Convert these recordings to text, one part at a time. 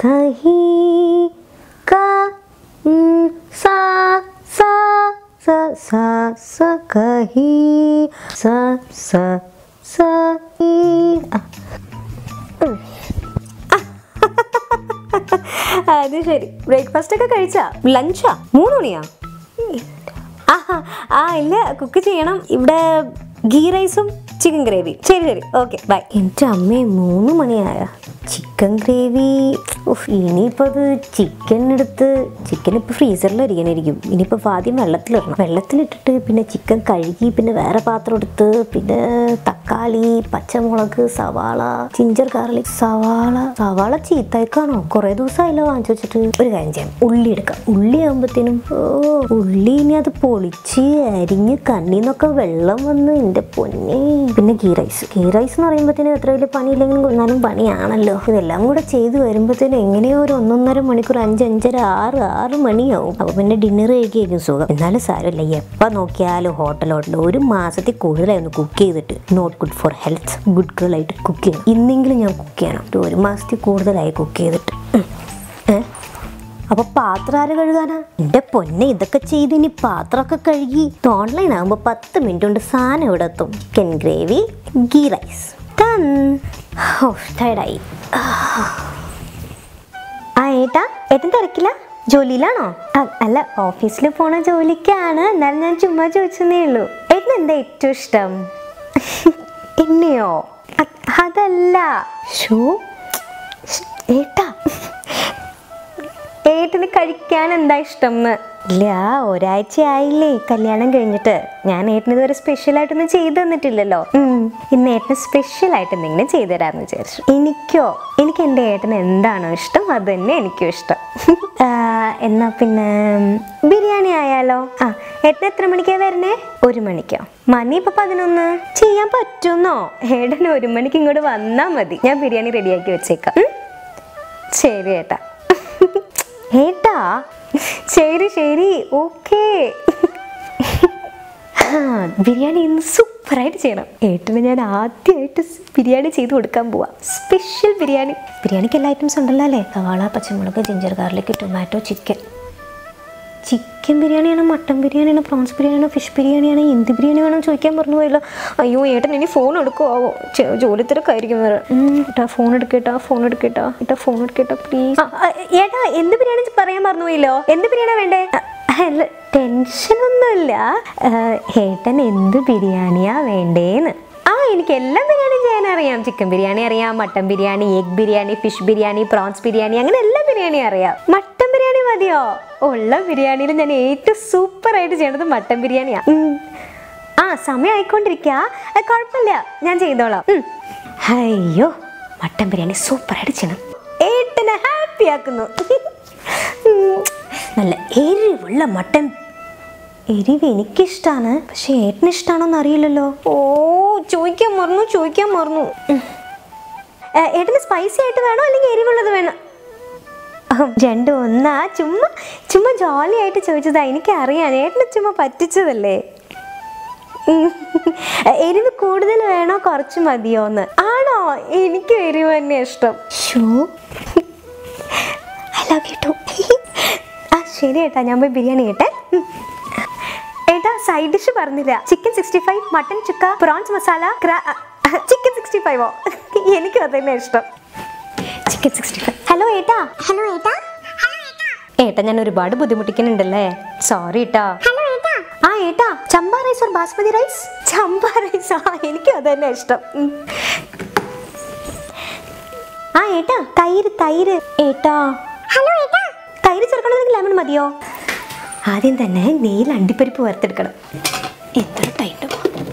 കഹി ക ഉം, സ സ സ സ സ കഹി സ സ സ ഈ. ആ. ഉം. ആ. അത് ശരി ബ്രേക്ക്ഫാസ്റ്റ് ഒക്കെ കഴിച്ചാ ലഞ്ചാ മൂന്ന് മണിയാ ആ ആ ഇല്ല കുക്ക് ചെയ്യണം ഇവിടെ ഗീ റൈസും ചിക്കൻ ഗ്രേവി ശരി ശരി ഓക്കെ ബൈ എൻ്റെ അമ്മേ മൂന്ന് മണിയായ ചിക്കൻ ഗ്രേവി ഉഫ്, ഇനിയിപ്പോൾ അത് ചിക്കൻ എടുത്ത് ചിക്കൻ ഇപ്പോൾ ഫ്രീസറിൽ ഇരിക്കണിരിക്കും ഇനിയിപ്പോൾ ആദ്യം വെള്ളത്തിലിടണം വെള്ളത്തിലിട്ടിട്ട് പിന്നെ ചിക്കൻ കഴുകി പിന്നെ വേറെ പാത്രം എടുത്ത് പിന്നെ തക്കാളി പച്ചമുളക് സവാള ചിഞ്ചർ ഗാർലിക് സവാള സവാള ചീത്തയക്കാണോ കുറേ ദിവസമായല്ലോ വാങ്ങിച്ചു വെച്ചിട്ട് ഒരു കാര്യം ചെയ്യാം ഉള്ളി എടുക്കാം ഉള്ളി ആകുമ്പോഴത്തേനും ഓ ഉള്ളി ഇനി അത് പൊളിച്ച് അരിഞ്ഞ് കണ്ണിന്നൊക്കെ വെള്ളം വന്ന് എൻ്റെ പൊന്നെ പിന്നെ ഗീ റൈസ് ഗീ റൈസ് എന്ന് പറയുമ്പോഴത്തേനും എത്ര വലിയ പണിയില്ലെങ്കിലും എന്നാലും പണിയാണല്ലോ ഇതെല്ലാം കൂടെ ചെയ്ത് വരുമ്പോഴത്തേനും എങ്ങനെയോ ഒരു ഒന്നൊന്നര മണിക്കൂർ അഞ്ച് അഞ്ചര ആറ് ആറ് മണിയാവും അപ്പോൾ പിന്നെ ഡിന്നർ കഴിക്കുകയായിരിക്കും സുഖം എന്നാലും സാരമില്ല എപ്പോൾ നോക്കിയാലും ഹോട്ടലോട്ടിൽ ഒരു മാസത്തിൽ കൂടുതലായി ഒന്ന് കുക്ക് ചെയ്തിട്ട് not good for health good girl ആയിട്ട് കുക്ക് ചെയ്യണം ഇന്നെങ്കിലും ഞാൻ കുക്ക് ചെയ്യണം ഒരു ഒരു മാസത്തിൽ കൂടുതലായി കുക്ക് ചെയ്തിട്ട് ഉം. ഏ അപ്പൊ പാത്രം ആര് കഴുകാനാ എന്റെ പൊന്നെ ഇതൊക്കെ ചെയ്ത് ഇനി പാത്രമൊക്കെ കഴുകി ഓൺലൈൻ ആകുമ്പോ പത്ത് മിനിറ്റ് കൊണ്ട് സാധനം ഇവിടെ എത്തും chicken gravy ghee rice done oh ടയർഡായി ആ ഏട്ടാ ഏട്ടൻ തിരക്കില്ല ജോലിയിലാണോ അ- അല്ല ഓഫീസിൽ പോണ ജോലിക്കാണ് എന്നാലും ഞാൻ ചുമ്മാ ചോദിച്ചതേ ഉള്ളൂ ഏട്ടന് എന്താ ഏറ്റവും ഇഷ്ടം എന്നെയോ അ- അതല്ല ഷോ ഏട്ടാ ഏട്ടന് കഴിക്കാൻ എന്താ ഇഷ്ടം എന്ന് ഇല്ല ഒരാഴ്ച ആയില്ലേ കല്യാണം കഴിഞ്ഞിട്ട് ഞാൻ ഏട്ടന് ഇതുവരെ സ്പെഷ്യൽ ആയിട്ടൊന്നും ചെയ്തു തന്നിട്ടില്ലല്ലോ ഉം. ഇന്ന് ഏട്ടന് സ്പെഷ്യൽ ആയിട്ട് എന്തെങ്കിലും ചെയ്തു തരാമെന്ന് വിചാരിച്ചു എനിക്കോ എനിക്ക് എൻ്റെ ഏട്ടന് എന്താണോ ഇഷ്ടം അത് തന്നെ എനിക്കും ഇഷ്ടം ആ, എന്നാ പിന്നെ ബിരിയാണി ആയാലോ ആ ഏട്ടൻ എത്ര മണിക്കാ വരണേ ഒരു മണിക്കോ മണി ഇപ്പൊ പതിനൊന്ന് ചെയ്യാൻ പറ്റുന്നോ ഏട്ടൻ ഒരു മണിക്ക് ഇങ്ങോട്ട് വന്നാ മതി ഞാൻ ബിരിയാണി റെഡിയാക്കി വെച്ചേക്കാം ഉം? ശരി ഏട്ടാ ഏട്ടാ ശരി ശരി ഓക്കേ ആ, ബിരിയാണി ഇന്ന് സൂപ്പറായിട്ട് ചെയ്യണം ഏട്ടന് ഞാൻ ആദ്യമായിട്ട് സ് ബിരിയാണി ചെയ്ത് കൊടുക്കാൻ പോവാ സ്പെഷ്യൽ ബിരിയാണി ബിരിയാണിക്ക് എല്ലാ ഐറ്റംസ് ഉണ്ടല്ലോ അല്ലേ സവാള പച്ചമുളക് ginger garlic tomato chicken chicken ബിരിയാണിയാണോ മട്ടൻ ബിരിയാണിയാണോ പ്രോൺസ് ബിരിയാണിയാണോ ഫിഷ് ബിരിയാണിയാണോ എന്ത് ബിരിയാണി വേണം ചോദിക്കാൻ മറന്നു പോയല്ലോ അയ്യോ ഏട്ടൻ ഇനി ഫോൺ എടുക്കുവോ ചെ- ജോലി തിരക്കായിരിക്കും വേറെ ഉം, ഏട്ടാ ഫോൺ എടുക്കേട്ടാ ഫോൺ എടുക്കേട്ടാ ഏട്ടാ ഫോൺ എടുക്കേട്ടാ പ്ലീസ് ഏട്ടാ എന്ത് ബിരിയാണി പറയാൻ മറന്നു പോയല്ലോ എന്ത് ബിരിയാണിയാ വേണ്ടേ അ, അല്ല ടെൻഷനൊന്നുമില്ല ഏട്ടൻ എന്ത് ബിരിയാണിയാ വേണ്ടേന്ന് ആ എനിക്ക് എല്ലാ ബിരിയാണിയും ചെയ്യാൻ അറിയാം ചിക്കൻ ബിരിയാണി അറിയാം mutton biryani egg biryani fish biryani prawns biryani അങ്ങനെ എല്ലാ ബിരിയാണിയും അറിയാം മട്ടൻ ബിരിയാണി മതിയോ ഉള്ള ബിരിയാണിയിൽ ഞാൻ ഏറ്റവും സൂപ്പർ ആയിട്ട് ചെയ്യണത് മട്ടൻ ബിരിയാണിയാ ഉം. ആ സമയം ആയിക്കൊണ്ടിരിക്കുക കുഴപ്പമില്ല ഞാൻ ചെയ്തോളാം ഉം. അയ്യോ മട്ടൻ ബിരിയാണി സൂപ്പറായിട്ട് ചെയ്യണം ഏട്ടനെ ഹാപ്പി ആക്കുന്നു ഉം. നല്ല എരിവുള്ള മട്ടൻ എരിവ് എനിക്കിഷ്ടാണ് പക്ഷെ ഏട്ടന് ഇഷ്ടാണോന്ന് അറിയില്ലല്ലോ ഓ ചോദിക്കാൻ മറന്നു ചോദിക്കാൻ മറന്നു ഉം. ഏ, ഏട്ടന് സ്പൈസി ആയിട്ട് വേണോ അല്ലെങ്കിൽ എരിവുള്ളത് വേണോ അഹം, രണ്ടും ഒന്നാ ചുമ്മാ ചുമ്മാ ജോളി ആയിട്ട് ചോദിച്ചതാ എനിക്കറിയാം ഏട്ടന് ചുമ്മാ പറ്റിച്ചതല്ലേ ഉം. എരിവ് കൂടുതൽ വേണോ കുറച്ച് മതിയോന്ന് ആണോ എനിക്ക് എരിവ് തന്നെ ഇഷ്ടം so I love you too ആ ശരി ഏട്ടാ ഞാൻ പോയി ബിരിയാണി കേട്ടെ ഉം. ഏട്ടാ സൈഡ് ഡിഷ് പറഞ്ഞില്ല chicken sixty five mutton chukka prawns masala chicken sixty ഫൈവോ എനിക്കും അത് തന്നെ ഇഷ്ടം ചിക്കൻ സിക്സ്റ്റി ഫൈവ് ഹലോ ഏട്ടാ ഹലോ ഏട്ടാ ഏട്ടാ ഞാൻ ഒരുപാട് ബുദ്ധിമുട്ടിക്കുന്നുണ്ടല്ലേ സോറി ഏട്ടാ ഹലോ ഏട്ടാ ആ ഏട്ടാ ചമ്പ റൈസ് ഒരു ബാസ്മതി റൈസ് ചമ്പ റൈസ് ആ എനിക്കും അത് തന്നെ ഇഷ്ടം ഉം. ആ ഏട്ടാ തൈര് തൈര് ഏട്ടാ ഹലോ ഏട്ടാ തൈര് ചേർക്കണമെങ്കിൽ ലെമൺ മതിയോ ആദ്യം തന്നെ നെയ്യിൽ അണ്ടിപ്പരിപ്പ് വറുത്തെടുക്കണം എത്ര ടൈറ്റ്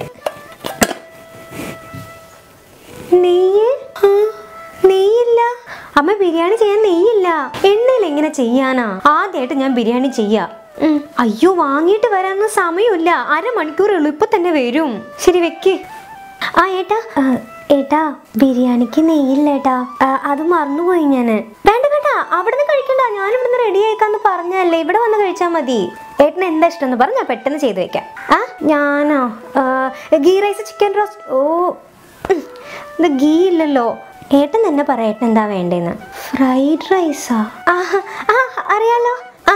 നെയ്യ് ആ, നെയ്യില്ല അമ്മ ബിരിയാണി ചെയ്യാൻ നെയ്യില്ല എണ്ണയിൽ എങ്ങനെ ചെയ്യാനാ ആദ്യമായിട്ട് ഞാൻ ബിരിയാണി ചെയ്യാ ഉം. അയ്യോ വാങ്ങിയിട്ട് വരാനൊന്നും സമയമില്ല അരമണിക്കൂറേ ഉള്ളൂ ഇപ്പൊ തന്നെ വരും ശരി വെക്ക് ആ ഏട്ടാ ആ, ഏട്ടാ ബിരിയാണിക്ക് നെയ്യില്ല ഏട്ടാ ആ, അത് മറന്നുപോയി ഞാന് വേണ്ട വേണ്ട അവിടെ നിന്ന് കഴിക്കണ്ട ഞാൻ ഇവിടുന്ന് റെഡി ആയിക്കാന്ന് പറഞ്ഞല്ലേ ഇവിടെ വന്ന് കഴിച്ചാൽ മതി ഏട്ടന് എന്താ ഇഷ്ടം എന്ന് പറഞ്ഞാൽ പെട്ടെന്ന് ചെയ്ത് വെക്കാം ആ ഞാനോ ആ, ghee rice chicken roast oh ഉം, ഇത് ഗീ ഇല്ലല്ലോ ഏട്ടൻ തന്നെ പറ ഏട്ടൻ എന്താ വേണ്ടേന്ന് ഫ്രൈഡ് റൈസാ ആ ആ അറിയാലോ ആ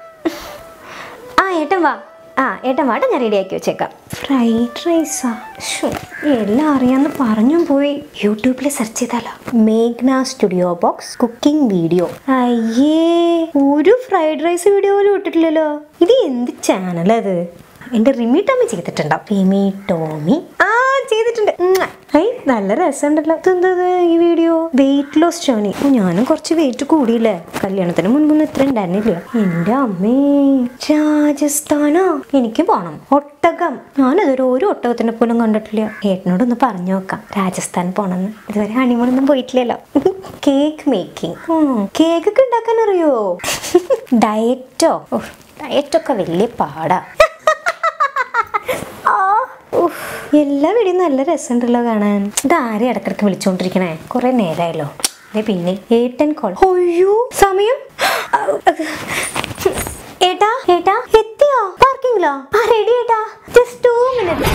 ആ ഏട്ടൻ വാ ആ ഏട്ടൻ വാട്ട ഞാൻ റെഡിയാക്കി വെച്ചേക്കാം ഫ്രൈഡ് റൈസാ ശ്ശോ, എല്ലാം അറിയാന്ന് പറഞ്ഞും പോയി യൂട്യൂബിൽ സെർച്ച് ചെയ്താലോ മേഘ്ന സ്റ്റുഡിയോ ബോക്സ് കുക്കിംഗ് വീഡിയോ അയ്യേ ഒരു ഫ്രൈഡ് റൈസ് വീഡിയോ പോലും ഇട്ടിട്ടില്ലല്ലോ ഇത് എന്ത് ചാനലത് എൻ്റെ റിമി ടോമി ചെയ്തിട്ടുണ്ടാവും റിമി ടോമി ആ ചെയ്തിട്ടുണ്ട് ഉം. ഐ നല്ല രസമുണ്ടല്ലോ ഇതെന്തത് ഈ വീഡിയോ വെയിറ്റ് ലോസ് ജേണി ഞാനും കുറച്ച് വെയിറ്റ് കൂടിയില്ലേ കല്യാണത്തിന് മുൻപൊന്നും ഇത്ര ഉണ്ടായിരുന്നില്ല എൻ്റെ അമ്മേ രാജസ്ഥാനോ എനിക്ക് പോണം ഒട്ടകം ഞാനതൊരു ഒരു ഒട്ടകത്തിനെ പോലും കണ്ടിട്ടില്ല ഏട്ടനോടൊന്ന് പറഞ്ഞു നോക്കാം രാജസ്ഥാൻ പോണെന്ന് ഇതുവരെ ഹണിമൂണൊന്നും പോയിട്ടില്ലല്ലോ കേക്ക് മേക്കിംഗ് കേക്ക് ഒക്കെ ഉണ്ടാക്കാൻ അറിയോ ഡയറ്റോ ഡയറ്റൊക്കെ വലിയ പാടാ ആ, ഉഫ്. എല്ലാ വീഡിയോ നല്ല രസമുണ്ടല്ലോ കാണാൻ ഇത് ആരെ ഇടക്കിടക്ക് വിളിച്ചോണ്ടിരിക്കണേ കുറെ നേരമായല്ലോ ദേ പിന്നെ ഏട്ടൻ കോൾ അയ്യോ സമയം ഏട്ടാ ഏട്ടാ എത്തിയോ പാർക്കിംഗിലോ ആ റെഡി ഏട്ടാ ജസ്റ്റ് ടു മിനിറ്റ്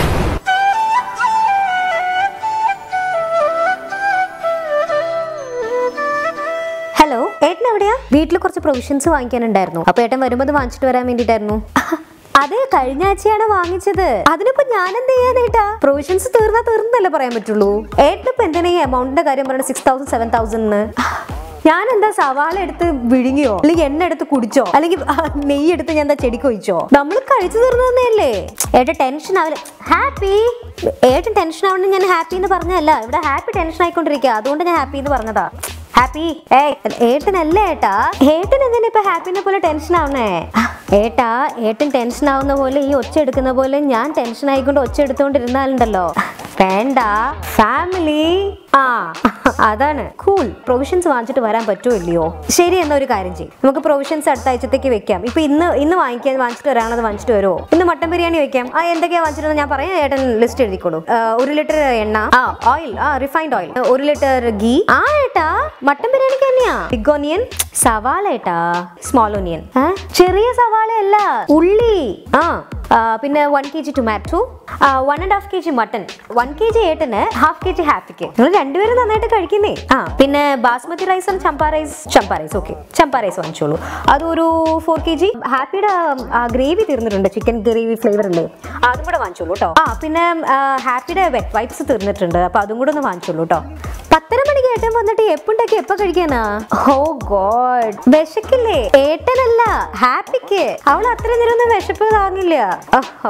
ഹലോ ഏട്ടൻ എവിടെയാ വീട്ടിൽ കുറച്ച് പ്രൊവിഷൻസ് വാങ്ങിക്കാനുണ്ടായിരുന്നു അപ്പൊ ഏട്ടൻ വരുമ്പോൾ അത് വാങ്ങിച്ചിട്ട് വരാൻ വേണ്ടിട്ടായിരുന്നു അതെ കഴിഞ്ഞ ആഴ്ചയാണ് വാങ്ങിച്ചത് അതിനിപ്പോ ഞാൻ എന്ത് ചെയ്യാനേട്ടാ പ്രൊവിഷൻസ് തീർന്നാ തീർന്നല്ലേ പറയാൻ പറ്റുള്ളൂ ഏട്ടനിപ്പോ എന്തിനാ ഈ എമൗണ്ടിന്റെ കാര്യം പറയുന്നത് സിക്സ് തൗസൻഡ് സെവൻ തൗസൻഡ് ഞാൻ എന്താ സവാള എടുത്ത് വിഴുങ്ങിയോ അല്ലെങ്കിൽ എണ്ണ എടുത്ത് കുടിച്ചോ അല്ലെങ്കിൽ ആ, നെയ്യ് എടുത്ത് ഞാൻ എന്താ ചെടിക്ക് ഒഴിച്ചോ നമ്മൾ കഴിച്ചു തീർന്നതന്നെയല്ലേ ഏട്ടൻ ടെൻഷൻ ആവില്ല ഹാപ്പി ഏട്ടൻ ടെൻഷൻ ആവണം ഞാൻ ഹാപ്പി എന്ന് പറഞ്ഞല്ല ഇവിടെ ഹാപ്പി ടെൻഷൻ ആയിക്കൊണ്ടിരിക്കുക അതുകൊണ്ട് ഞാൻ ഹാപ്പി എന്ന് പറഞ്ഞതാ ഹാപ്പി ഏയ് ഏട്ടനല്ലേ ഏട്ടാ ഏട്ടൻ എന്തിനാ ഇപ്പൊ ഹാപ്പിനെ പോലെ ടെൻഷൻ ആവണേ ഏട്ടാ ഏട്ടൻ ടെൻഷൻ ആവുന്ന പോലെ ഈ ഒച്ച എടുക്കുന്ന പോലെ ഞാൻ ടെൻഷൻ ആയിക്കൊണ്ട് ഒച്ച എടുത്തോണ്ടിരുന്നാലുണ്ടല്ലോ വേണ്ട ഫാമിലി ആ അതാണ് കൂൾ പ്രൊവിഷൻസ് വാങ്ങിച്ചിട്ട് വരാൻ പറ്റുമോ ഇല്ലയോ ശരി എന്നാ ഒരു കാര്യം ചെയ്യും നമുക്ക് പ്രൊവിഷൻസ് അടുത്ത ആഴ്ചത്തേക്ക് വെക്കാം ഇപ്പൊ ഇന്ന് ഇന്ന് വാങ്ങിക്കാൻ വാങ്ങിച്ചിട്ട് വരാനുള്ളത് വാങ്ങിച്ചിട്ട് വരുമോ ഇന്ന് മട്ടൻ ബിരിയാണി വെക്കാം ആ എന്തൊക്കെയാ വാങ്ങിച്ചിട്ട് ഞാൻ പറയാം ഏട്ടൻ ലിസ്റ്റ് എഴുതിക്കോളൂ ആ, ഒരു ലിറ്റർ എണ്ണ ആ ഓയിൽ ആ റിഫൈൻഡ് ഓയിൽ ഒരു ലിറ്റർ ഗീ ആ ഏട്ടാ മട്ടൻ ബിരിയാണിക്ക് തന്നെയാ ബിഗ് ഓനിയൻ സവാള ഏട്ടാ സ്മോൾ ഓനിയൻ ചെറിയ സവാള അല്ല ഉള്ളി ആ ആ, പിന്നെ one K G tomato one and half K G mutton one K G ഏട്ടന് ഹാഫ് കെ ജി ഹാപ്പിക്ക് നിങ്ങൾ രണ്ടുപേരും നന്നായിട്ട് കഴിക്കുന്നേ ആ പിന്നെ basmati rice and chamba rice chamba rice okay chamba rice വാങ്ങിച്ചോളൂ അതൊരു ഫോർ കെ ജി ഹാപ്പിയുടെ ആ ഗ്രേവി തീർന്നിട്ടുണ്ട് ചിക്കൻ ഗ്രേവി ഫ്ലേവർ അല്ലേ അതും കൂടെ വാങ്ങിച്ചോളൂ കേട്ടോ ആ പിന്നെ ആ, ഹാപ്പിയുടെ വെറ്റ് വൈപ്സ് തീർന്നിട്ടുണ്ട് അപ്പൊ അതും കൂടെ ഒന്ന് വാങ്ങിച്ചോളൂ കേട്ടോ പത്തര മണിക്ക് ഏട്ടൻ വന്നിട്ട് എപ്പുണ്ടാക്കി എപ്പ കഴിക്കാനാ ഓ ഗോഡ് വിശക്കില്ലേ ഏട്ടനല്ല ഹാപ്പിക്ക് അവൾ അത്ര നേരം ഒന്നും വിശപ്പ് താങ്ങില്ല ഓഹോ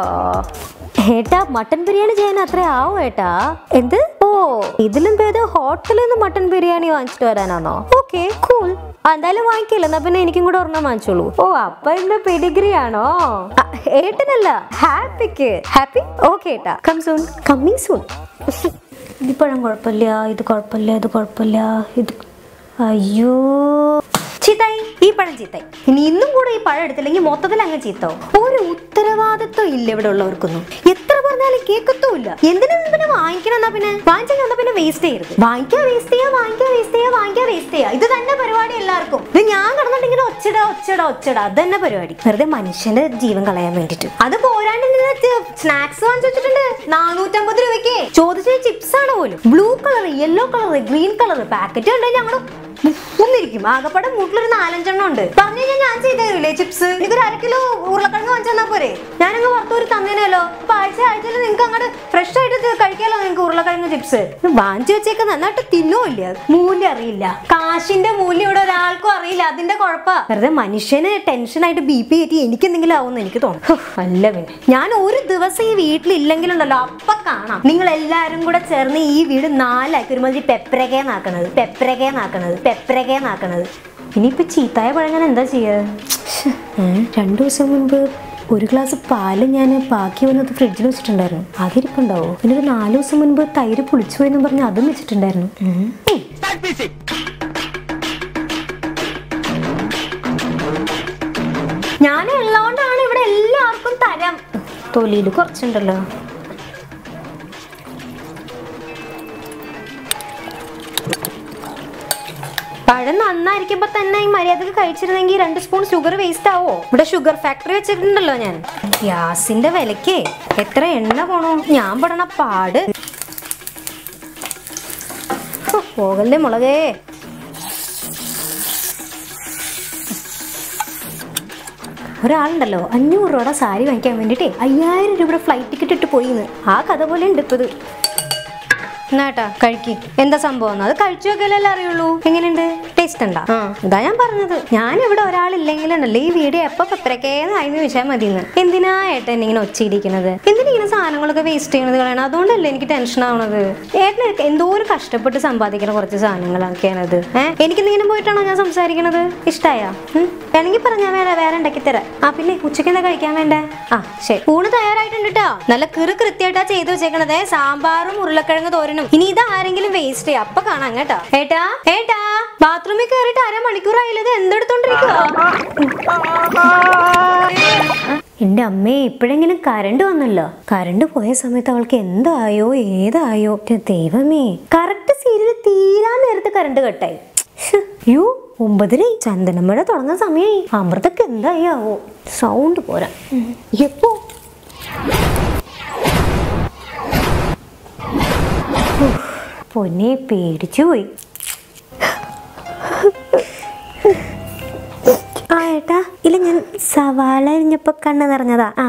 ഏട്ടാ മട്ടൻ ബിരിയാണി ചെയ്യാൻ അത്ര ആവും ഏട്ടാ എന്ത് ഓ ഇതിലും ഭേദം ഹോട്ടലിൽ നിന്ന് മട്ടൻ ബിരിയാണി വാങ്ങിച്ചിട്ട് വരാനാണോ ഓക്കെ കൂൾ എന്തായാലും വാങ്ങിക്കില്ല എന്നാ പിന്നെ എനിക്കും കൂടെ ഒരെണ്ണം വാങ്ങിച്ചോളൂ ഓ അപ്പൊ എന്റെ പെഡിഗ്രി ആണോ ആ, ഏട്ടനല്ല ഹാപ്പിക്ക് ഹാപ്പി ഓക്കെ ഏട്ടാ കം സൂൺ കമ്മിങ് സൂൺ ഇത് പഴം കുഴപ്പമില്ല ഇത് കുഴപ്പമില്ല ഇത് കുഴപ്പമില്ല ഇത് അയ്യോ ചീത്തായി ഈ പഴം ചീത്തായി ഇനി ഇന്നും കൂടെ ഈ പഴം എടുത്തില്ലെങ്കിൽ മൊത്തത്തിൽ അങ്ങ് ചീത്താവും ഒരു ഉത്തരവാദിത്വം ഇല്ല ഇവിടെ ഉള്ളവർക്കൊന്നും എത്ര പറഞ്ഞാലും കേൾക്കത്തുമില്ല എന്തിനാ പിന്നെ വാങ്ങിക്കണം എന്നാ പിന്നെ വാങ്ങിച്ചാൽ എന്നാ പിന്നെ വേസ്റ്റ് ചെയ്യരുത് വാങ്ങിക്കാ വേസ്റ്റ് ചെയ്യാ വാങ്ങിക്കാ വേസ്റ്റ് ചെയ്യാ വാങ്ങിക്കാ വേസ്റ്റ് ചെയ്യാ ഇത് തന്നെ പരിപാടി എല്ലാവർക്കും ഇത് ഞാൻ കിടന്നിട്ട് ഇങ്ങനെ ഒച്ചട ഒച്ചട ഒച്ചട അത് തന്നെ പരിപാടി വെറുതെ മനുഷ്യന്റെ ജീവൻ കളയാൻ വേണ്ടിട്ട് അത് പോരാണ്ട് സ്നാക്സ് വാങ്ങിച്ചു വെച്ചിട്ടുണ്ട് നാനൂറ്റമ്പത് രൂപയ്ക്ക് ചോദിച്ച ചിപ്സ് ആണ് പോലും blue colour yellow colour green colour packet കണ്ടു ഞങ്ങള് ഒന്നിരിക്കും ആകപ്പാടെ മൂട്ടിലൊരു നാലഞ്ചെണ്ണം ഉണ്ട് പറഞ്ഞു കഴിഞ്ഞാൽ ഞാൻ ചെയ്തു തരൂലേ ചിപ്സ് എനിക്കൊരു അര കിലോ ഉരുളക്കിഴങ്ങ് വാങ്ങിച്ചു തന്നാ പോരെ ഞാനങ്ങ് വറുത്തൂര് തന്നേനല്ലോ അപ്പൊ ആഴ്ച ആഴ്ചയിൽ നിങ്ങൾക്ക് അങ്ങോട്ട് ഫ്രഷ് ആയിട്ട് ഇത് കഴിക്കാലോ നിങ്ങൾക്ക് ഉരുളക്കിഴങ്ങ് ചിപ്സ് വാങ്ങിച്ചു വെച്ചേക്ക് നന്നായിട്ട് തിന്നോല്ല മൂല്യം അറിയില്ല കാശിന്റെ മൂല്യം ഇവിടെ ഒരാൾക്കും അറിയില്ല അതിന്റെ കുഴപ്പ വെറുതെ മനുഷ്യന് ടെൻഷനായിട്ട് ബി പി കയറ്റി എനിക്ക് എന്തെങ്കിലും ആവുമെന്ന് എനിക്ക് തോന്നുന്നു ഹും, അല്ല പിന്നെ ഞാൻ ഒരു ദിവസം ഈ വീട്ടിലില്ലെങ്കിലുണ്ടല്ലോ അപ്പൊ കാണാം നിങ്ങൾ എല്ലാരും കൂടെ ചേർന്ന് ഈ വീട് നാലാക്കി ഒരുമാതിരി പെപ്രകേന്നാക്കണത് പെപ്രകേന്നാക്കണത് പെപ്രകേന്നാക്കണത് ഇനിയിപ്പോ ചീത്തായ പഴം ഞാൻ എന്താ ചെയ്യുക രണ്ടു ദിവസം മുൻപ് ഒരു ഗ്ലാസ് പാല് ഞാൻ ബാക്കി വന്നത് ഫ്രിഡ്ജിൽ വെച്ചിട്ടുണ്ടായിരുന്നു അതിരിപ്പുണ്ടാവോ പിന്നെ ഒരു നാല് ദിവസം മുൻപ് തൈര് പുളിച്ചു പോയെന്നും പറഞ്ഞ് അതും വെച്ചിട്ടുണ്ടായിരുന്നു ഉം. Start music. ഞാൻ ഉള്ളതുകൊണ്ടാണ് ഇവിടെ എല്ലാവർക്കും തരാം തൊലിയിൽ കുറച്ചുണ്ടല്ലോ പഴം നന്നായിരിക്കുമ്പോ തന്നെ ഈ മര്യാദക്ക് കഴിച്ചിരുന്നെങ്കിൽ രണ്ട് സ്പൂൺ ഷുഗർ വേസ്റ്റ് ആവോ ഇവിടെ ഷുഗർ ഫാക്ടറി വെച്ചിട്ടുണ്ടല്ലോ ഞാൻ ഗ്യാസിന്റെ വിലക്കേ എത്ര എണ്ണ പോണോ ഞാൻ പെടണ പാട് ഹോ, പോകല്ലേ മുളകേ ഒരാളുണ്ടല്ലോ അഞ്ഞൂറ് രൂപയുടെ സാരി വാങ്ങിക്കാൻ വേണ്ടിട്ടേ അയ്യായിരം രൂപയുടെ ഫ്ലൈറ്റ് ടിക്കറ്റ് ഇട്ട് പോയിന്ന് ആ കഥ പോലെ ഉണ്ട് ഇപ്പൊ ഇത് എന്നാട്ടാ കഴിക്ക് എന്താ സംഭവം അത് കഴിച്ചു നോക്കലല്ലേ അറിയുള്ളൂ എങ്ങനെയുണ്ട് ടേസ്റ്റ് ഉണ്ടാ ആ ഇതാ ഞാൻ പറഞ്ഞത് ഞാൻ ഇവിടെ ഒരാളില്ലെങ്കിലുണ്ടല്ലോ ഈ വീഡിയോ എപ്പോ പെപ്പരക്കേന്നായിരുന്നു വെച്ചാൽ മതിന്ന് എന്തിനാ ഏട്ടൻ ഇങ്ങനെ ഒച്ചയിടിക്കുന്നത് എന്തിനാ ഇങ്ങനെ സാധനങ്ങളൊക്കെ വേസ്റ്റ് ചെയ്യണത് കളയണം അതുകൊണ്ടല്ലേ എനിക്ക് ടെൻഷൻ ആവണത് ഏട്ടന് എന്തോ ഒരു കഷ്ടപ്പെട്ട് സമ്പാദിക്കുന്ന കുറച്ച് സാധനങ്ങളൊക്കെയാണത് ഏഹ് എനിക്കിന്നിങ്ങനെ പോയിട്ടാണോ ഞാൻ സംസാരിക്കണത് ഇഷ്ടായ വേണമെങ്കിൽ പറഞ്ഞാൽ വേറെ വേറെ ഉണ്ടാക്കി തരാം ആ പിന്നെ ഉച്ചയ്ക്ക് എന്താ കഴിക്കാൻ വേണ്ടേ ആ ശരി ഊണ് തയ്യാറായിട്ടുണ്ട് കേട്ടോ നല്ല കിറു കൃത്യമായിട്ടാ ചെയ്ത് വെച്ചേക്കണത് സാമ്പാറും ഉരുളക്കിഴങ്ങ് തോരനും ഇനി ഇത് ആരെങ്കിലും വേസ്റ്റ് ചെയ്യാം അപ്പൊ കാണാം കേട്ടോ ഏട്ടാ ഏട്ടാ ബാത്റൂമിൽ കയറിയിട്ട് അര മണിക്കൂറായില്ലത് എന്തെടുത്തോണ്ടിരിക്കുവാ എന്റെ അമ്മേ ഇപ്പോഴെങ്കിലും കരണ്ട് വന്നല്ലോ കരണ്ട് പോയ സമയത്ത് അവൾക്ക് എന്തായോ ഏതായോ ന്റെ ദൈവമേ കറക്റ്റ് സീരിയൽ തീരാൻ നേരത്തെ കരണ്ട് കട്ടായി ശ്ശ്, യ്യോ ഒമ്പതിന് ചന്ദനമഴ തുടങ്ങുന്ന സമയമായി അമൃതക്ക് എന്തായി ആവോ സൗണ്ട് പോരാ എപ്പോ ഉഫ്, പൊന്നെ പേടിച്ചു പോയി ആ ഏട്ടാ ഇല്ല ഞാൻ സവാള അരിഞ്ഞപ്പോ കണ്ണ് നിറഞ്ഞതാ ആ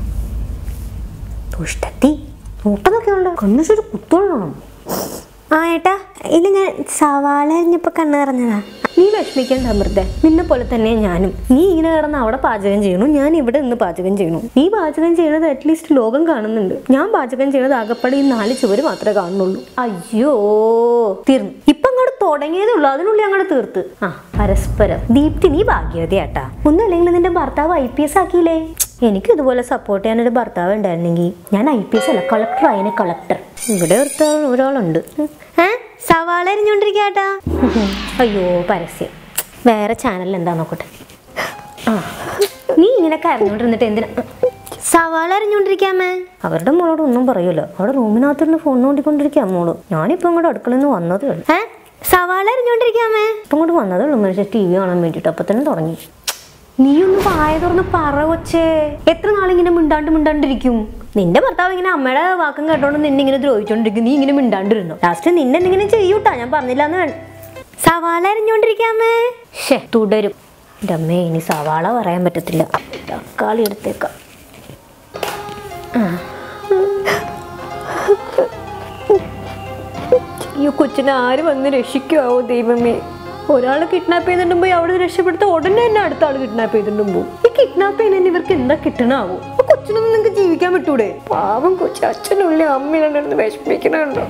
ദുഷ്ടത്തി നോട്ടതൊക്കെ ഉണ്ട് കണ്ണു കുത്തോളണം ആ ഏട്ടാ ഇല്ല ഞാൻ സവാള അരിഞ്ഞപ്പോ കണ്ണ് നിറഞ്ഞതാ നീ വിഷമിക്കേണ്ട അമൃത നിന്നെ പോലെ തന്നെ ഞാനും നീ ഇങ്ങനെ കിടന്ന് അവിടെ പാചകം ചെയ്യണു ഞാൻ ഇവിടെ നിന്ന് പാചകം ചെയ്യണു നീ പാചകം ചെയ്യണത് അറ്റ്ലീസ്റ്റ് ലോകം കാണുന്നുണ്ട് ഞാൻ പാചകം ചെയ്യണത് ആകപ്പാടെ ഈ നാല് ചുവര് മാത്രമേ കാണുന്നുള്ളൂ അയ്യോ തീർന്നു ഇപ്പൊ അങ്ങോട്ട് തുടങ്ങിയതേ ഉള്ളൂ അതിനുള്ളിൽ അങ്ങോട്ട് തീർത്ത് ആ പരസ്പരം ദീപ്തി നീ ഭാഗ്യവതിയാട്ടാ ഒന്നുമല്ലെങ്കിൽ നിന്റെ ഭർത്താവ് ഐ പി എസ് ആക്കിയില്ലേ എനിക്ക് ഇതുപോലെ സപ്പോർട്ട് ചെയ്യാനൊരു ഭർത്താവ് ഉണ്ടായിരുന്നെങ്കിൽ ഞാൻ ഐ പി എസ് അല്ല കളക്ടർ ആയനെ കളക്ടർ ഇവിടെ ഒരുത്ത ഒരാളുണ്ട് ഏ സവാള എരിഞ്ഞോണ്ടിരിക്കാട്ടാ അയ്യോ പരസ്യം വേറെ ചാനൽ എന്താ നോക്കട്ടെ ആ നീ ഇങ്ങനെ കരഞ്ഞോണ്ടിരുന്നിട്ട് എന്തിനാ സവാള അരിഞ്ഞോണ്ടിരിക്കാമേ അവരുടെ മോളോട് ഒന്നും പറയൂല്ലോ അവിടെ റൂമിനകത്തിരുന്ന് ഫോൺ നോണ്ടിക്കൊണ്ടിരിക്കാം മോള് ഞാനിപ്പോ ഇങ്ങോട്ട് അടുക്കളയിൽ നിന്ന് വന്നതേ ഉള്ളൂ ഏ സവാള അരിഞ്ഞോണ്ടിരിക്കാമേ ഇപ്പൊ ഇങ്ങോട്ട് വന്നതേ ഉള്ളൂ മനുഷ്യ ടി വി കാണാൻ വേണ്ടിട്ട് അപ്പൊ തന്നെ തുടങ്ങി നീ ഒന്ന് വായ തുറന്ന് പറ കൊച്ചേ എത്ര നാളിങ്ങനെ മിണ്ടാണ്ട് മിണ്ടാണ്ടിരിക്കും നിന്റെ ഭർത്താവ് ഇങ്ങനെ അമ്മയുടെ വാക്കും കേട്ടോണ്ട് നിന്നെ ഇങ്ങനെ ദ്രോഹിച്ചോണ്ടിരിക്കും നീ ഇങ്ങനെ മിണ്ടാണ്ടിരുന്നു ലാസ്റ്റ് നിന്നെ എന്തെങ്കിലും ചെയ്യൂട്ടാ ഞാൻ പറഞ്ഞില്ല എന്ന് സവാള അരിഞ്ഞോണ്ടിരിക്കാമേ ഷേ തുടരും എൻ്റെ അമ്മേ ഇനി സവാള പറയാൻ പറ്റത്തില്ല തക്കാളി എടുത്തേക്കാം ആ. ഈ കൊച്ചിനെ ആര് വന്ന് രക്ഷിക്കുവോ ദൈവമേ ഒരാൾ കിഡ്നാപ്പ് ചെയ്തിട്ടും പോയി അവിടെ രക്ഷപ്പെടുത്ത ഉടനെ തന്നെ അടുത്ത ആൾ കിഡ്നാപ്പ് ചെയ്തിട്ടും പോകും ഈ കിഡ്നാപ്പ് ചെയ്യുന്നതിന് ഇവർക്ക് എന്താ കിട്ടണാവോ ആ കൊച്ചിനൊന്നും നിങ്ങൾക്ക് ജീവിക്കാൻ പറ്റൂടെ പാവം കൊച്ചു അച്ഛനുള്ളിൽ അമ്മ വിഷമിക്കണുണ്ടോ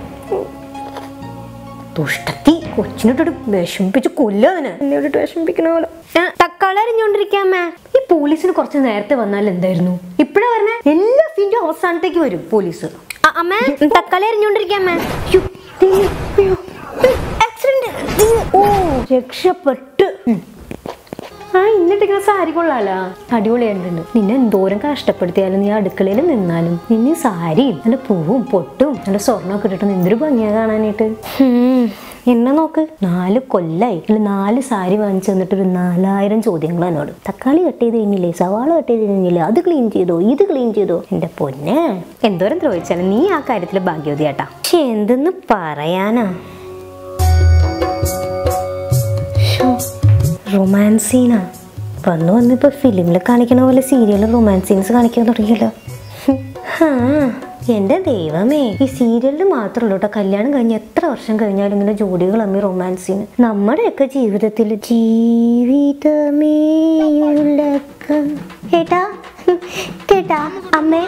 ദുഷ്ടത്തി കൊച്ചിനോട്ടോട് വിഷമിപ്പിച്ച് കൊല്ലുക അതിനെ എന്നോട്ട് വിഷമിക്കണ പോലെ ആ, തക്കാളി അരിഞ്ഞോണ്ടിരിക്കാമേ ഈ പോലീസിന് കുറച്ച് നേരത്തെ വന്നാൽ എന്തായിരുന്നു ഇപ്പഴാ പറഞ്ഞ എല്ലാ സീൻ്റെ അവസാനത്തേക്ക് വരും പോലീസ് ആ, അമ്മേ തക്കാളി അരിഞ്ഞോണ്ടിരിക്കാമേ അയ്യോ, ദൈവമേ, അയ്യോ, ആക്സിഡന്റ് ഓ രക്ഷപ്പെട്ട് ഉം. ആ ഇന്നിട്ടിങ്ങനെ സാരി കൊള്ളാലോ അടിപൊളിയായിട്ടുണ്ട് നിന്നെ എന്തോരം കഷ്ടപ്പെടുത്തിയാലും നീ അടുക്കളയിൽ നിന്നാലും നിന്നെ സാരിയും നല്ല പൂവും പൊട്ടും നല്ല സ്വർണ്ണമൊക്കെ ഇട്ടിട്ട് എന്തൊരു ഭംഗിയാ കാണാനായിട്ട് ഹും, എന്നെ നോക്ക് നാല് കൊല്ലായി അല്ല നാല് സാരി വാങ്ങിച്ചു തന്നിട്ട് ഒരു നാലായിരം ചോദ്യങ്ങൾ എന്നോട് തക്കാളി കട്ട് ചെയ്ത് കഴിഞ്ഞില്ലേ സവാള കട്ട് ചെയ്ത് കഴിഞ്ഞില്ലേ അത് ക്ലീൻ ചെയ്തോ ഇത് ക്ലീൻ ചെയ്തോ എന്റെ പൊന്നെ എന്തോരം ദ്രോഹിച്ചാലും നീ ആ കാര്യത്തിൽ ഭാഗ്യവതിയാട്ടാ പക്ഷെ എന്തെന്ന് പറയാനാ റൊമാൻസ് സീനാ വന്നു വന്നിപ്പോ ഫിലിമിൽ കാണിക്കണ പോലെ സീരിയലിൽ റൊമാൻസ് സീൻസ് കാണിക്കാൻ തുടങ്ങിയല്ലോ ഹാ, എന്റെ ദൈവമേ ഈ സീരിയലിൽ മാത്രമല്ല കേട്ടോ കല്യാണം കഴിഞ്ഞ് എത്ര വർഷം കഴിഞ്ഞാലും ഇങ്ങനെ ജോഡികൾ തമ്മിൽ റൊമാൻസ് സീൻ നമ്മുടെയൊക്കെ ജീവിതത്തിൽ ജീവിതമേ ഉലകം കേട്ടാ കേട്ടാ അമ്മേ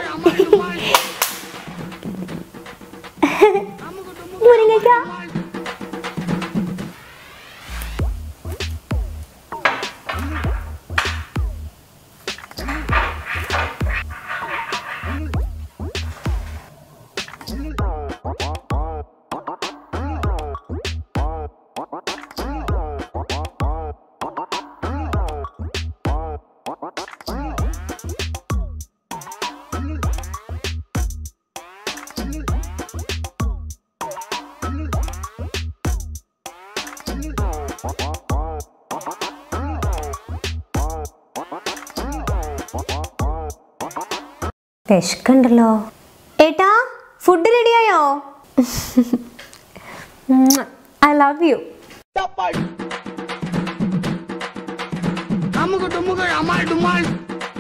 മുരിങ്ങയ്ക്ക വിശക്കുണ്ടല്ലോ ഏട്ടാ ഫുഡ് റെഡിയായോ ഐ ലവ് യു അമുക്ക് ടുമുക്ക് അമാൾ ഡുമാൾ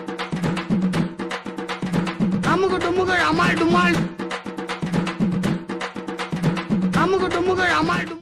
അമുക്ക് ടുമുകൾ അമാൾ ഡുമാൾ അമുക്ക് ടുമുകൾ അമാൾ ഡുമാൾ